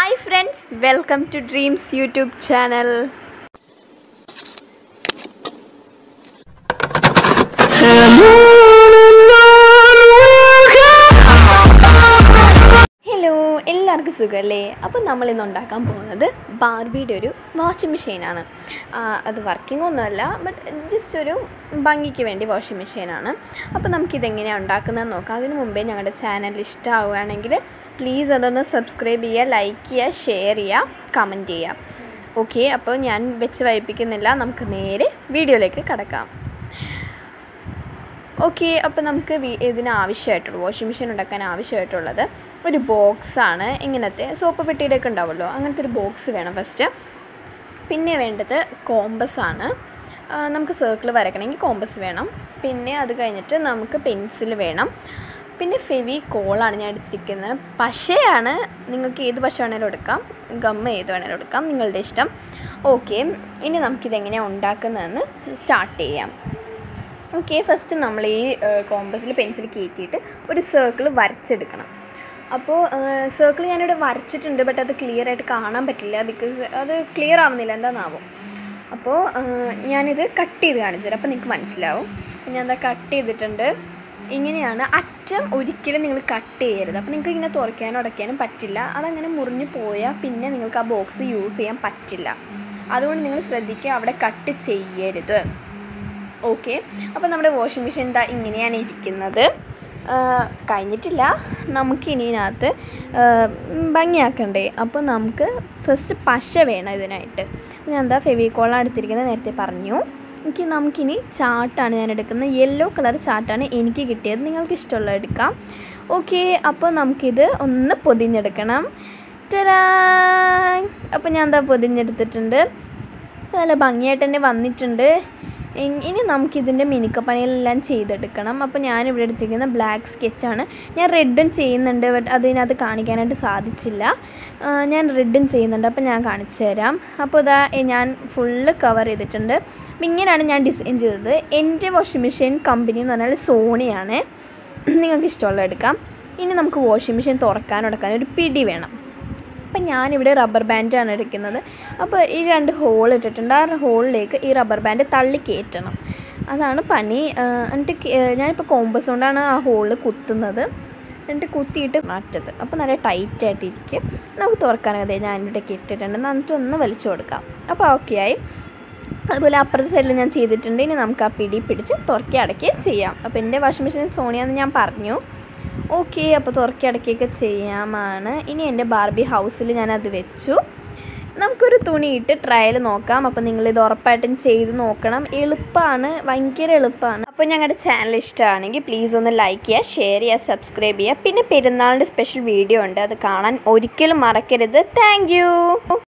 hi friends welcome to dreams YouTube channel hello എല്ലാവർക്കും സുഖമല്ലേ അപ്പോൾ നമ്മളിന്ന് ഉണ്ടാക്കാൻ പോകുന്നത് ബാർബിയുടെ ഒരു വാഷിംഗ് മെഷീനാണ് അത് വർക്കിംഗ് ഒന്നുമല്ല ബട്ട് ജസ്റ്റ് ഒരു ഭംഗിക്ക് വേണ്ടി വാഷിംഗ് മെഷീനാണ് അപ്പോൾ നമുക്കിതെങ്ങനെയാണ് ഉണ്ടാക്കുന്നതെന്ന് നോക്കാം അതിന് മുമ്പേ ഞങ്ങളുടെ ചാനൽ ഇഷ്ടമാവുകയാണെങ്കിൽ പ്ലീസ് അതൊന്ന് സബ്സ്ക്രൈബ് ചെയ്യുക ലൈക്ക് ചെയ്യുക ഷെയർ ചെയ്യുക കമൻറ്റ് ചെയ്യുക ഓക്കെ അപ്പോൾ ഞാൻ വെച്ച് വൈപ്പിക്കുന്നില്ല നമുക്ക് നേരെ വീഡിയോയിലേക്ക് കടക്കാം ഓക്കെ അപ്പോൾ നമുക്ക് വീ ഇതിന് ആവശ്യമായിട്ടുള്ളൂ വാഷിംഗ് മെഷീൻ ഉണ്ടാക്കാൻ ആവശ്യമായിട്ടുള്ളത് ഒരു ബോക്സാണ് ഇങ്ങനത്തെ സോപ്പ് പെട്ടിയുടെ ഒക്കെ ഉണ്ടാവുമല്ലോ അങ്ങനത്തെ ഒരു ബോക്സ് വേണം ഫസ്റ്റ് പിന്നെ വേണ്ടത് കോമ്പസ് ആണ് ആ, നമുക്ക് സർക്കിൾ വരയ്ക്കണമെങ്കിൽ കോമ്പസ് വേണം പിന്നെ അത് കഴിഞ്ഞിട്ട് നമുക്ക് പെൻസിൽ വേണം പിന്നെ ഫെവി കോളാണ് ഞാൻ എടുത്തിരിക്കുന്നത് പശയാണ് നിങ്ങൾക്ക് ഏത് പശ വേണേലും എടുക്കാം ഗമ്മ ഏത് വേണേലും എടുക്കാം നിങ്ങളുടെ ഇഷ്ടം ഓക്കെ ഇനി നമുക്കിതെങ്ങനെയാണ് ഉണ്ടാക്കുന്നതെന്ന് സ്റ്റാർട്ട് ചെയ്യാം ഓക്കെ ഫസ്റ്റ് നമ്മൾ ഈ കോമ്പസിൽ പെൻസിൽ കയറ്റിയിട്ട് ഒരു സർക്കിൾ വരച്ചെടുക്കണം അപ്പോൾ സർക്കിൾ ഞാനിവിടെ വരച്ചിട്ടുണ്ട് ബട്ട് അത് ക്ലിയർ ആയിട്ട് കാണാൻ പറ്റില്ല ബിക്കോസ് അത് ക്ലിയർ ആവുന്നില്ല എന്താണെന്നാവും അപ്പോൾ ഞാനിത് കട്ട് ചെയ്ത് കാണിച്ചു തരാം അപ്പോൾ നിങ്ങൾക്ക് മനസ്സിലാവും ഞാൻ എന്താ കട്ട് ചെയ്തിട്ടുണ്ട് ഇങ്ങനെയാണ് അറ്റം ഒരിക്കലും നിങ്ങൾ കട്ട് ചെയ്യരുത് അപ്പോൾ നിങ്ങൾക്ക് ഇങ്ങനെ തുറക്കാനോ ഉടയ്ക്കാനും പറ്റില്ല അതങ്ങനെ മുറിഞ്ഞു പോയാൽ പിന്നെ നിങ്ങൾക്ക് ആ ബോക്സ് യൂസ് ചെയ്യാൻ പറ്റില്ല അതുകൊണ്ട് നിങ്ങൾ ശ്രദ്ധിക്കുക അവിടെ കട്ട് ചെയ്യരുത് ഓക്കെ അപ്പോൾ നമ്മുടെ വാഷിംഗ് മെഷീൻ എന്താ ഇങ്ങനെയാണ് ഇരിക്കുന്നത് ആ, കഴിഞ്ഞിട്ടില്ല നമുക്കിനി ഇതിനകത്ത് ആ, ഭംഗിയാക്കണ്ടേ അപ്പോൾ നമുക്ക് ഫസ്റ്റ് പശ വേണം ഇതിനായിട്ട് അപ്പോൾ ഞാൻ എന്താ ഫെവിക്കോളാണ് എടുത്തിരിക്കുന്നത് നേരത്തെ പറഞ്ഞു എനിക്ക് നമുക്കിനി ചാർട്ടാണ് ഞാൻ എടുക്കുന്നത് യെല്ലോ കളർ ചാർട്ടാണ് എനിക്ക് കിട്ടിയത് നിങ്ങൾക്ക് ഇഷ്ടമുള്ളത് എടുക്കാം ഓക്കെ അപ്പോൾ നമുക്കിത് ഒന്ന് പൊതിഞ്ഞെടുക്കണം ടരാ അപ്പോൾ ഞാൻ എന്താ പൊതിഞ്ഞെടുത്തിട്ടുണ്ട് നല്ല ഭംഗിയായിട്ട് തന്നെ വന്നിട്ടുണ്ട് ഇ- ഇനി നമുക്കിതിൻ്റെ മിനുക്കപ്പണികളെല്ലാം ചെയ്തെടുക്കണം അപ്പോൾ ഞാനിവിടെ എടുത്തിരിക്കുന്ന ബ്ലാക്ക് സ്കെച്ചാണ് ഞാൻ റെഡും ചെയ്യുന്നുണ്ട് ബട്ട് അതിനകത്ത് കാണിക്കാനായിട്ട് സാധിച്ചില്ല ആ, ഞാൻ റെഡും ചെയ്യുന്നുണ്ട് അപ്പോൾ ഞാൻ കാണിച്ചു തരാം അപ്പോൾ ഇതാ എ, ഞാൻ ഫുള്ള് കവർ ചെയ്തിട്ടുണ്ട് അപ്പം ഇങ്ങനെയാണ് ഞാൻ ഡിസൈൻ ചെയ്തത് എൻ്റെ വാഷിംഗ് മെഷീൻ കമ്പനി എന്ന് പറഞ്ഞാൽ സോണിയാണ് നിങ്ങൾക്ക് ഇഷ്ടമുള്ളത് എടുക്കാം ഇനി നമുക്ക് വാഷിംഗ് മെഷീൻ തുറക്കാൻ ഉടക്കാൻ ഒരു പിടി വേണം അപ്പം ഞാനിവിടെ റബ്ബർ ബാൻഡാണ് എടുക്കുന്നത് അപ്പോൾ ഈ രണ്ട് ഹോൾ ഇട്ടിട്ടുണ്ട് ആ ഹോളിലേക്ക് ഈ റബ്ബർ ബാൻഡ് തള്ളി കയറ്റണം അതാണ് പണി ആ, എന്നിട്ട് കേ- ഞാനിപ്പോൾ കോമ്പസ് കൊണ്ടാണ് ആ ഹോളിൽ കുത്തുന്നത് എന്നിട്ട് കുത്തിയിട്ട് മാറ്റത് അപ്പോൾ നല്ല ടൈറ്റായിട്ടിരിക്കും നമുക്ക് തുറക്കാനത് ഞാനിവിടെ ഇട്ടിട്ടുണ്ട് എന്നിട്ട് ഒന്ന് വലിച്ചു കൊടുക്കാം അപ്പോൾ ഓക്കെ ആയി അതുപോലെ അപ്പുറത്തെ സൈഡിൽ ഞാൻ ചെയ്തിട്ടുണ്ട് ഇനി നമുക്ക് ആ പിടി പിടിച്ച് തുറക്കി അടയ്ക്കുകയും ചെയ്യാം അപ്പോൾ എൻ്റെ വാഷിംഗ് മെഷീൻ സോണിയാന്ന് ഞാൻ പറഞ്ഞു ഓക്കെ അപ്പോൾ തുറക്കി അടയ്ക്കുകയൊക്കെ ചെയ്യാമാണ് ഇനി എൻ്റെ ബാർബി ഹൗസിൽ ഞാനത് വെച്ചു നമുക്കൊരു തുണിയിട്ട് ട്രയൽ നോക്കാം അപ്പോൾ നിങ്ങളിത് ഉറപ്പായിട്ടും ചെയ്ത് നോക്കണം എളുപ്പമാണ് ഭയങ്കര എളുപ്പമാണ് അപ്പോൾ ഞങ്ങളുടെ ചാനൽ ഇഷ്ടമാണെങ്കിൽ പ്ലീസ് ഒന്ന് ലൈക്ക് ചെയ്യുക ഷെയർ ചെയ്യുക സബ്സ്ക്രൈബ് ചെയ്യുക പിന്നെ പെരുന്നാളിൻ്റെ സ്പെഷ്യൽ വീഡിയോ ഉണ്ട് അത് കാണാൻ ഒരിക്കലും മറക്കരുത് താങ്ക്